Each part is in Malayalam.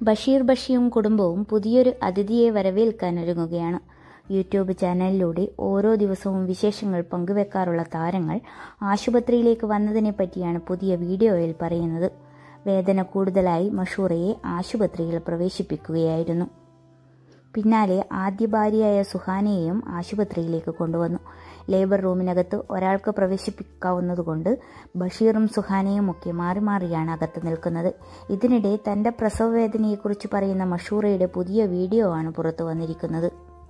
ബഷീർ ബഷിയും കുടുംബവും പുതിയൊരു അതിഥിയെ വരവേൽക്കാനൊരുങ്ങുകയാണ് യൂട്യൂബ് ചാനലിലൂടെ ഓരോ ദിവസവും വിശേഷങ്ങൾ പങ്കുവെക്കാറുള്ള താരങ്ങൾ ആശുപത്രിയിലേക്ക് വന്നതിനെ പറ്റിയാണ് പുതിയ വീഡിയോയിൽ പറയുന്നത് വേദന കൂടുതലായി മഷൂറയെ ആശുപത്രിയിൽ പ്രവേശിപ്പിക്കുകയായിരുന്നു പിന്നാലെ ആദ്യ ഭാര്യയായ സുഹാനയെയും ആശുപത്രിയിലേക്ക് കൊണ്ടുവന്നു ലേബർ റൂമിനകത്ത് ഒരാൾക്ക് പ്രവേശിപ്പിക്കാവുന്നതുകൊണ്ട് ബഷീറും സുഹാനയും ഒക്കെ മാറി മാറിയാണ് അകത്ത് നിൽക്കുന്നത് ഇതിനിടെ തന്റെ പ്രസവവേദനയെക്കുറിച്ച് പറയുന്ന മഷൂറയുടെ പുതിയ വീഡിയോ ആണ് പുറത്തു വന്നിരിക്കുന്നത്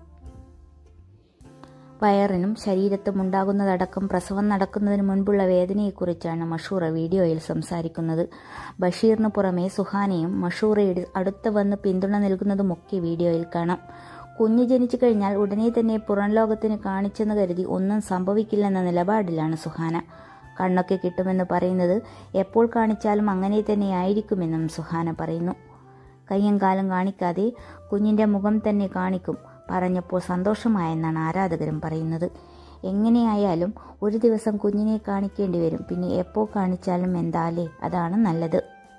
വയറിനും ശരീരത്തും ഉണ്ടാകുന്നതടക്കം പ്രസവം നടക്കുന്നതിന് മുൻപുള്ള വേദനയെക്കുറിച്ചാണ് മഷൂറ വീഡിയോയിൽ സംസാരിക്കുന്നത് ബഷീറിന് പുറമെ സുഹാനയും മഷൂറയുടെ അടുത്ത് വന്ന് പിന്തുണ നൽകുന്നതുമൊക്കെ വീഡിയോയിൽ കാണാം കുഞ്ഞ് ജനിച്ചു കഴിഞ്ഞാൽ ഉടനെ തന്നെ പുറം ലോകത്തിന് കാണിച്ചെന്ന് കരുതി ഒന്നും സംഭവിക്കില്ലെന്ന നിലപാടിലാണ് സുഹാന കണ്ണൊക്കെ കിട്ടുമെന്ന് പറയുന്നത് എപ്പോൾ കാണിച്ചാലും അങ്ങനെ തന്നെ ആയിരിക്കുമെന്നും സുഹാന പറയുന്നു കയ്യും കാലും കാണിക്കാതെ കുഞ്ഞിന്റെ മുഖം തന്നെ കാണിക്കും പറഞ്ഞപ്പോൾ സന്തോഷമായെന്നാണ് ആരാധകരും പറയുന്നത് എങ്ങനെയായാലും ഒരു ദിവസം കുഞ്ഞിനെ കാണിക്കേണ്ടി വരും പിന്നെ എപ്പോൾ കാണിച്ചാലും എന്താലേ അതാണ് നല്ലത്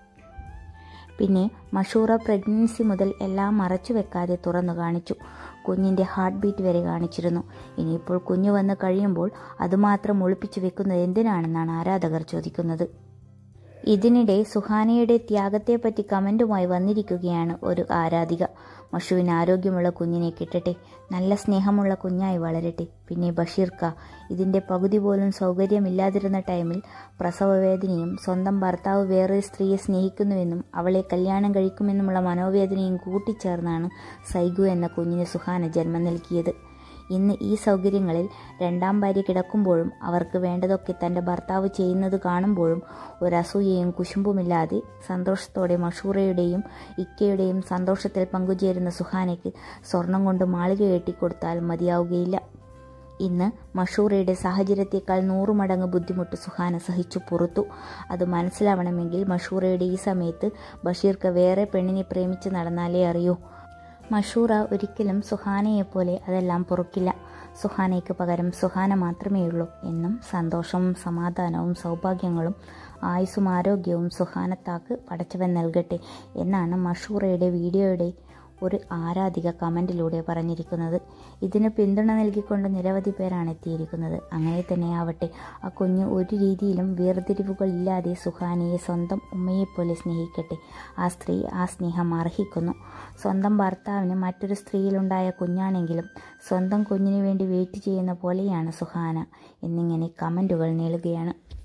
പിന്നെ മഷൂറ പ്രഗ്നൻസി മുതൽ എല്ലാം മറച്ചു വെക്കാതെ തുറന്നു കാണിച്ചു കുഞ്ഞിന്റെ ഹാർട്ട് ബീറ്റ് വരെ കാണിച്ചിരുന്നു ഇനിയിപ്പോൾ കുഞ്ഞു വന്ന് കഴിയുമ്പോൾ അതുമാത്രം ഒളിപ്പിച്ചു വെക്കുന്നത് എന്തിനാണെന്നാണ് ആരാധകർ ചോദിക്കുന്നത് ഇതിനിടെ സുഹാനയുടെ ത്യാഗത്തെപ്പറ്റി കമന്റുമായി വന്നിരിക്കുകയാണ് ഒരു ആരാധിക മഷുവിന് ആരോഗ്യമുള്ള കുഞ്ഞിനെ കിട്ടട്ടെ നല്ല സ്നേഹമുള്ള കുഞ്ഞായി വളരട്ടെ പിന്നെ ബഷീർക്ക ഇതിന്റെ പകുതി പോലും സൗകര്യമില്ലാതിരുന്ന ടൈമിൽ പ്രസവവേദനയും സ്വന്തം ഭർത്താവ് വേറൊരു സ്ത്രീയെ സ്നേഹിക്കുന്നുവെന്നും അവളെ കല്യാണം കഴിക്കുമെന്നുമുള്ള മനോവേദനയും കൂട്ടിച്ചേർന്നാണ് സൈഗു എന്ന കുഞ്ഞിന് സുഹാന ജന്മം നൽകിയത് ഇന്ന് ഈ സൗകര്യങ്ങളിൽ രണ്ടാം ഭാര്യ കിടക്കുമ്പോഴും അവർക്ക് വേണ്ടതൊക്കെ തൻ്റെ ഭർത്താവ് ചെയ്യുന്നത് കാണുമ്പോഴും ഒരസൂയയും കുശുമ്പുമില്ലാതെ സന്തോഷത്തോടെ മഷൂറയുടെയും ഇക്കയുടെയും സന്തോഷത്തിൽ പങ്കുചേരുന്ന സുഹാനയ്ക്ക് സ്വർണം കൊണ്ട് മാളിക കെട്ടിക്കൊടുത്താൽ മതിയാവുകയില്ല ഇന്ന് മഷൂറയുടെ സാഹചര്യത്തെക്കാൾ നൂറു മടങ്ങ് ബുദ്ധിമുട്ട് സുഹാന സഹിച്ചു പുറത്തു അത് മനസ്സിലാവണമെങ്കിൽ മഷൂറയുടെ ഈ സമയത്ത് ബഷീർക്ക് വേറെ പെണ്ണിനെ പ്രേമിച്ച് നടന്നാലേ അറിയൂ മഷൂറ ഒരിക്കലും സുഹാനയെപ്പോലെ അതെല്ലാം പൊറുക്കില്ല സുഹാനയ്ക്ക് പകരം സുഹാന മാത്രമേയുള്ളൂ എന്നും സന്തോഷവും സമാധാനവും സൗഭാഗ്യങ്ങളും ആയുസ്സും ആരോഗ്യവും സുഹാനത്താക്ക് പടച്ചവൻ നൽകട്ടെ എന്നാണ് മഷൂറയുടെ വീഡിയോയുടെ ഒരു ആരാധിക കമൻറ്റിലൂടെ പറഞ്ഞിരിക്കുന്നത് ഇതിന് പിന്തുണ നൽകിക്കൊണ്ട് നിരവധി പേരാണ് എത്തിയിരിക്കുന്നത് അങ്ങനെ തന്നെ ആവട്ടെ ആ കുഞ്ഞ് ഒരു രീതിയിലും വേർതിരിവുകളില്ലാതെ സുഹാനയെ സ്വന്തം ഉമ്മയെപ്പോലെ സ്നേഹിക്കട്ടെ ആ സ്ത്രീ ആ സ്നേഹം അർഹിക്കുന്നു സ്വന്തം ഭർത്താവിന് മറ്റൊരു സ്ത്രീയിലുണ്ടായ കുഞ്ഞാണെങ്കിലും സ്വന്തം കുഞ്ഞിനു വേണ്ടി വെയിറ്റ് ചെയ്യുന്ന പോലെയാണ് സുഹാന എന്നിങ്ങനെ കമൻറ്റുകൾ നേളുകയാണ്